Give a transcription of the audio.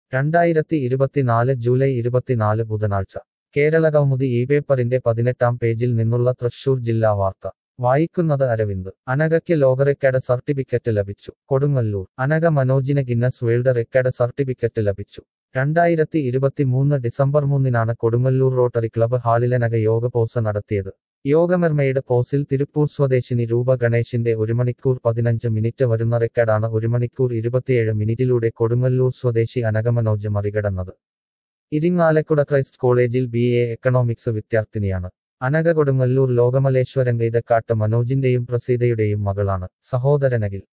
രണ്ടായിരത്തി ഇരുപത്തിനാല് ജൂലൈ ഇരുപത്തിനാല് ബുധനാഴ്ച കേരള കൗമുദി ഈ പേപ്പറിന്റെ പതിനെട്ടാം പേജിൽ നിന്നുള്ള തൃശൂർ ജില്ലാ വാർത്ത വായിക്കുന്നത് അരവിന്ദ് അനഘയ്ക്ക് ലോക റെക്കോർഡ് സർട്ടിഫിക്കറ്റ് ലഭിച്ചു കൊടുങ്ങല്ലൂർ അനഘ മനോജിന് ഗിന്നസ് വേൾഡ് റെക്കോർഡ് സർട്ടിഫിക്കറ്റ് ലഭിച്ചു രണ്ടായിരത്തി ഇരുപത്തിമൂന്ന് ഡിസംബർ മൂന്നിനാണ് കൊടുങ്ങല്ലൂർ റോട്ടറി ക്ലബ്ബ് ഹാളിലനഘ യോഗ പോസ് നടത്തിയത് യോഗമെർമയുടെ പോസിൽ തിരുപ്പൂർ സ്വദേശിനി രൂപ ഗണേശിന്റെ ഒരു മണിക്കൂർ പതിനഞ്ച് മിനിറ്റ് വരുന്ന റെക്കോർഡാണ് ഒരു മണിക്കൂർ ഇരുപത്തിയേഴ് മിനിറ്റിലൂടെ കൊടുങ്ങല്ലൂർ സ്വദേശി അനഘ മനോജ് മറികടന്നത് ഇരിങ്ങാലക്കുട ക്രൈസ്റ്റ് കോളേജിൽ ബി എ എക്കണോമിക്സ് വിദ്യാർത്ഥിനിയാണ് അനഘ കൊടുങ്ങല്ലൂർ ലോകമലേശ്വരൻ ഗൈതക്കാട്ട് മനോജിന്റെയും പ്രസീതയുടെയും മകളാണ് സഹോദരനകിൽ